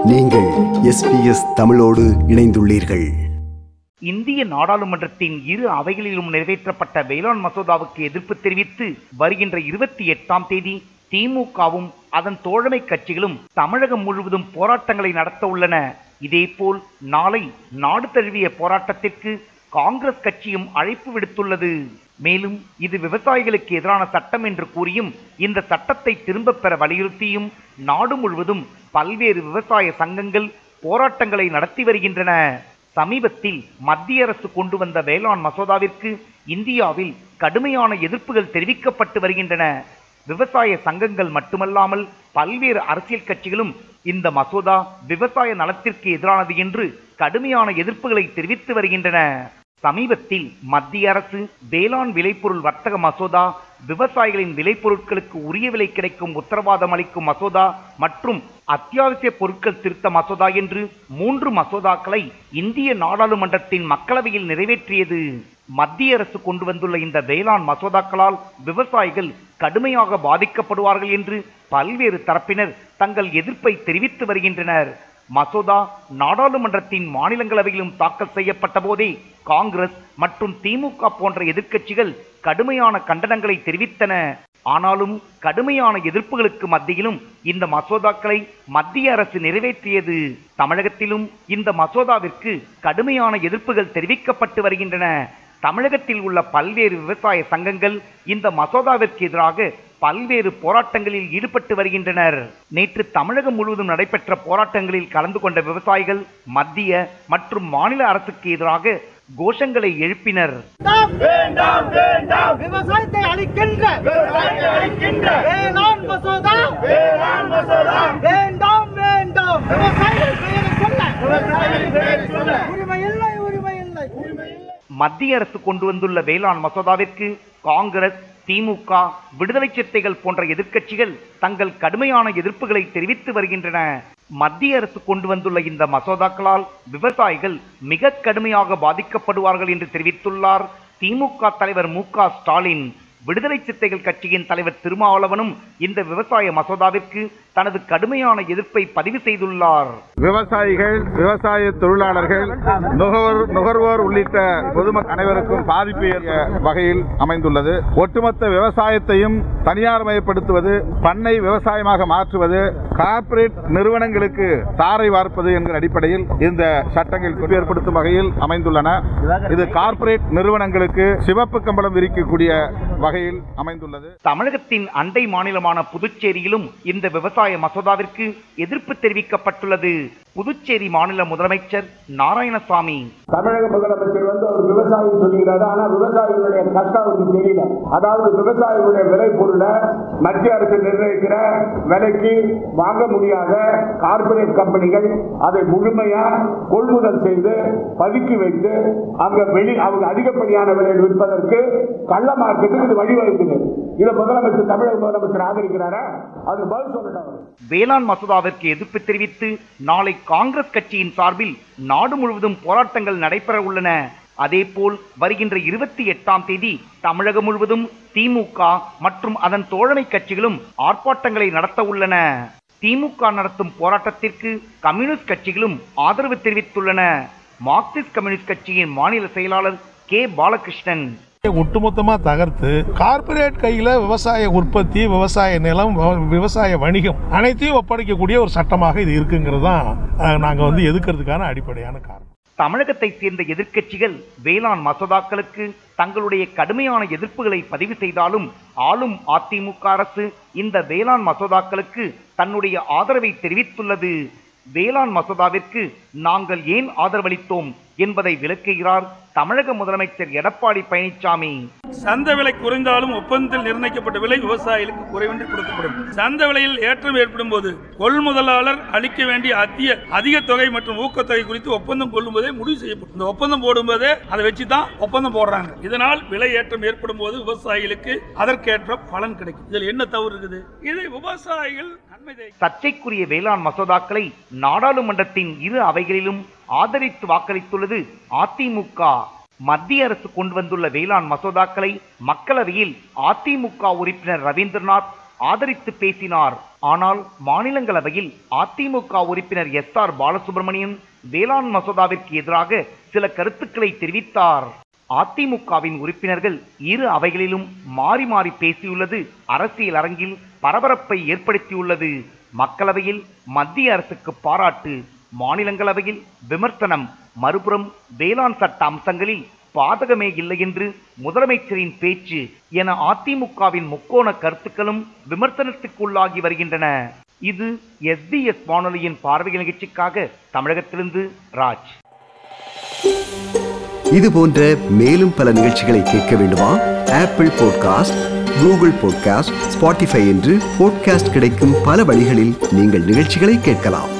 நீங்கள் எஸ்பிஎஸ் தமிழோடு இணைந்துள்ளீர்கள் இந்திய நாடாளுமன்றத்தின் இரு அவைகளிலும் நிறைவேற்றப்பட்ட வேளாண் மசோதாவுக்கு எதிர்ப்பு தெரிவித்து வருகின்ற இருபத்தி எட்டாம் தேதி திமுகவும் அதன் தோழமை கட்சிகளும் தமிழகம் முழுவதும் போராட்டங்களை நடத்த உள்ளன இதேபோல் நாளை நாடு தழுவிய போராட்டத்திற்கு காங்கிரஸ் கட்சியும் அழைப்பு விடுத்துள்ளது மேலும் இது விவசாயிகளுக்கு எதிரான சட்டம் என்று கூறியும் இந்த சட்டத்தை திரும்பப் பெற வலியுறுத்தியும் நாடு முழுவதும் பல்வேறு விவசாய சங்கங்கள் போராட்டங்களை நடத்தி வருகின்றன சமீபத்தில் மத்திய அரசு கொண்டு வந்த வேளாண் மசோதாவிற்கு இந்தியாவில் கடுமையான எதிர்ப்புகள் தெரிவிக்கப்பட்டு வருகின்றன விவசாய சங்கங்கள் மட்டுமல்லாமல் பல்வேறு அரசியல் கட்சிகளும் இந்த மசோதா விவசாய நலத்திற்கு எதிரானது என்று கடுமையான எதிர்ப்புகளை தெரிவித்து வருகின்றன சமீபத்தில் மத்திய அரசு வேளாண் விளைபொருள் வர்த்தக மசோதா விவசாயிகளின் விளைபொருட்களுக்கு உரிய விலை கிடைக்கும் உத்தரவாதம் அளிக்கும் மசோதா மற்றும் அத்தியாவசிய பொருட்கள் திருத்த மசோதா என்று மூன்று மசோதாக்களை இந்திய நாடாளுமன்றத்தின் மக்களவையில் நிறைவேற்றியது மத்திய அரசு கொண்டு வந்துள்ள இந்த வேளாண் மசோதாக்களால் விவசாயிகள் கடுமையாக பாதிக்கப்படுவார்கள் என்று பல்வேறு தரப்பினர் தங்கள் எதிர்ப்பை தெரிவித்து வருகின்றனர் மசோதா நாடாளுமன்றத்தின் மாநிலங்களவையிலும் தாக்கல் செய்யப்பட்ட போதே காங்கிரஸ் மற்றும் திமுக போன்ற எதிர்க்கட்சிகள் கடுமையான கண்டனங்களை தெரிவித்தன ஆனாலும் கடுமையான எதிர்ப்புகளுக்கு மத்தியிலும் இந்த மசோதாக்களை மத்திய அரசு நிறைவேற்றியது தமிழகத்திலும் இந்த மசோதாவிற்கு கடுமையான எதிர்ப்புகள் தெரிவிக்கப்பட்டு வருகின்றன தமிழகத்தில் உள்ள பல்வேறு விவசாய சங்கங்கள் இந்த மசோதாவிற்கு எதிராக பல்வேறு போராட்டங்களில் ஈடுபட்டு வருகின்றனர் நேற்று தமிழகம் முழுவதும் நடைபெற்ற போராட்டங்களில் கலந்து கொண்ட விவசாயிகள் மத்திய மற்றும் மாநில அரசுக்கு எதிராக கோஷங்களை எழுப்பினர் வேண்டாம் வேண்டாம் விவசாயத்தை அழிக்கின்ற விவசாயத்தை அழிக்கின்ற வேளாண் மசோதா வேளாண் மசோதா வேண்டாம் வேண்டாம் விவசாயிகள் பெயரை சொல்ல விவசாயிகள் பெயரை சொல்ல உரிமை இல்லை உரிமை இல்லை உரிமை இல்லை மத்திய அரசு கொண்டு வந்துள்ள வேளாண் மசோதாவிற்கு காங்கிரஸ் திமுக விடுதலை சிறுத்தைகள் போன்ற எதிர்க்கட்சிகள் தங்கள் கடுமையான எதிர்ப்புகளை தெரிவித்து வருகின்றன மத்திய அரசு கொண்டு வந்துள்ள இந்த மசோதாக்களால் விவசாயிகள் மிக கடுமையாக பாதிக்கப்படுவார்கள் என்று தெரிவித்துள்ளார் திமுக தலைவர் மு க ஸ்டாலின் விடுதலை சிறுத்தைகள் கட்சியின் தலைவர் திருமாவளவனும் இந்த விவசாய மசோதாவிற்கு தனது கடுமையான எதிர்ப்பை பதிவு செய்துள்ளார் விவசாயிகள் விவசாய தொழிலாளர்கள் நுகர்வோர் நுகர்வோர் உள்ளிட்ட பொதுமக்கள் அனைவருக்கும் பாதிப்பு ஏற்ப வகையில் அமைந்துள்ளது ஒட்டுமொத்த விவசாயத்தையும் தனியார் மயப்படுத்துவது பண்ணை விவசாயமாக மாற்றுவது கார்ப்பரேட் நிறுவனங்களுக்கு தாரை வார்ப்பது என்கிற அடிப்படையில் இந்த சட்டங்கள் ஏற்படுத்தும் வகையில் அமைந்துள்ளன இது கார்ப்பரேட் நிறுவனங்களுக்கு சிவப்பு கம்பளம் விரிக்கக்கூடிய வகையில் அமைந்துள்ளது தமிழகத்தின் அண்டை மாநிலமான புதுச்சேரியிலும் இந்த விவசாய மசோதாவிற்கு எதிர்ப்பு தெரிவிக்கப்பட்டுள்ளது புதுச்சேரி மாநில முதலமைச்சர் நாராயணசாமி தமிழக முதலமைச்சர் வந்து ஒரு விவசாயி சொல்லுகிறாரு ஆனா விவசாயிகளுடைய கஷ்டம் அவருக்கு தெரியல அதாவது விவசாயிகளுடைய விலை பொருளை மத்திய அரசு நிர்ணயிக்கிற விலைக்கு வாங்க முடியாத கார்ப்பரேட் கம்பெனிகள் அதை முழுமையா கொள்முதல் செய்து பதுக்கி வைத்து அங்க வெளி அவங்க அதிகப்படியான விலையில் விற்பதற்கு கள்ள மார்க்கெட்டுக்கு இது வழிவகுக்குது இதை முதலமைச்சர் தமிழக முதலமைச்சர் ஆதரிக்கிறாரா அதுக்கு பதில் சொல்லணும் அவர் வேளாண் மசோதாவிற்கு எதிர்ப்பு தெரிவித்து நாளை காங்கிரஸ் கட்சியின் சார்பில் நாடு முழுவதும் போராட்டங்கள் நடைபெற உள்ளன அதேபோல் வருகின்ற இருபத்தி எட்டாம் தேதி தமிழகம் முழுவதும் திமுக மற்றும் அதன் தோழமை கட்சிகளும் ஆர்ப்பாட்டங்களை நடத்த உள்ளன திமுக நடத்தும் போராட்டத்திற்கு கம்யூனிஸ்ட் கட்சிகளும் ஆதரவு தெரிவித்துள்ளன மார்க்சிஸ்ட் கம்யூனிஸ்ட் கட்சியின் மாநில செயலாளர் கே பாலகிருஷ்ணன் ஒட்டுமொத்தமா தகர்த்து கார்ப்பரேட் கையில விவசாய உற்பத்தி விவசாய நிலம் வ- விவசாய வணிகம் அனைத்தையும் ஒப்படைக்கக்கூடிய ஒரு சட்டமாக இது இருக்குங்கிறது தான் அஹ், நாங்க வந்து எதுக்கிறதுக்கான அடிப்படையான காரணம் தமிழகத்தை சேர்ந்த எதிர்க்கட்சிகள் வேளாண் மசோதாக்களுக்கு தங்களுடைய கடுமையான எதிர்ப்புகளை பதிவு செய்தாலும் ஆளும் அதிமுக அரசு இந்த வேளாண் மசோதாக்களுக்கு தன்னுடைய ஆதரவை தெரிவித்துள்ளது வேளாண் மசோதாவிற்கு நாங்கள் ஏன் ஆதரவளித்தோம் என்பதை விளக்குகிறார் தமிழக முதலமைச்சர் எடப்பாடி பழனிசாமி சந்தை விலை குறைந்தாலும் ஒப்பந்தத்தில் நிர்ணயிக்கப்பட்ட விலை விவசாயிகளுக்கு குறைவின்றி கொடுக்கப்படும் சந்தை விலையில் ஏற்றம் ஏற்படும் போது கொள்முதலாளர் அளிக்க வேண்டிய அதிக அதிக தொகை மற்றும் ஊக்கத்தொகை குறித்து ஒப்பந்தம் கொள்ளும்போதே முடிவு செய்யப்படும் இந்த ஒப்பந்தம் போடும்போதே அதை வச்சு தான் ஒப்பந்தம் போடுறாங்க இதனால் விலை ஏற்றம் ஏற்படும் போது விவசாயிகளுக்கு அதற்கேற்ற பலன் கிடைக்கும் இதில் என்ன தவறு இருக்குது இதை விவசாயிகள் நன்மை தே- சர்ச்சைக்குரிய வேளாண் மசோதாக்களை நாடாளுமன்றத்தின் இரு அவைகளிலும் ஆதரித்து வாக்களித்துள்ளது அதிமுக மத்திய அரசு கொண்டு வந்துள்ள வேளாண் மசோதாக்களை மக்களவையில் அதிமுக உறுப்பினர் ரவீந்திரநாத் ஆதரித்து பேசினார் ஆனால் மாநிலங்களவையில் அதிமுக உறுப்பினர் எஸ் ஆர் பாலசுப்ரமணியன் வேளாண் மசோதாவிற்கு எதிராக சில கருத்துக்களை தெரிவித்தார் அதிமுகவின் உறுப்பினர்கள் இரு அவைகளிலும் மாறி மாறி பேசியுள்ளது அரசியல் அரங்கில் பரபரப்பை ஏற்படுத்தியுள்ளது மக்களவையில் மத்திய அரசுக்கு பாராட்டு மாநிலங்களவையில் விமர்சனம் மறுபுறம் வேளாண் சட்ட அம்சங்களில் பாதகமே இல்லை என்று முதலமைச்சரின் பேச்சு என அதிமுகவின் முக்கோண கருத்துக்களும் விமர்சனத்துக்குள்ளாகி வருகின்றன இது எஸ்பிஎஸ் வானொலியின் பார்வை நிகழ்ச்சிக்காக தமிழகத்திலிருந்து ராஜ் இது போன்ற மேலும் பல நிகழ்ச்சிகளை கேட்க வேண்டுமா Apple podcast Google podcast Spotify என்று பாட்காஸ்ட் கிடைக்கும் பல வழிகளில் நீங்கள் நிகழ்ச்சிகளை கேட்கலாம்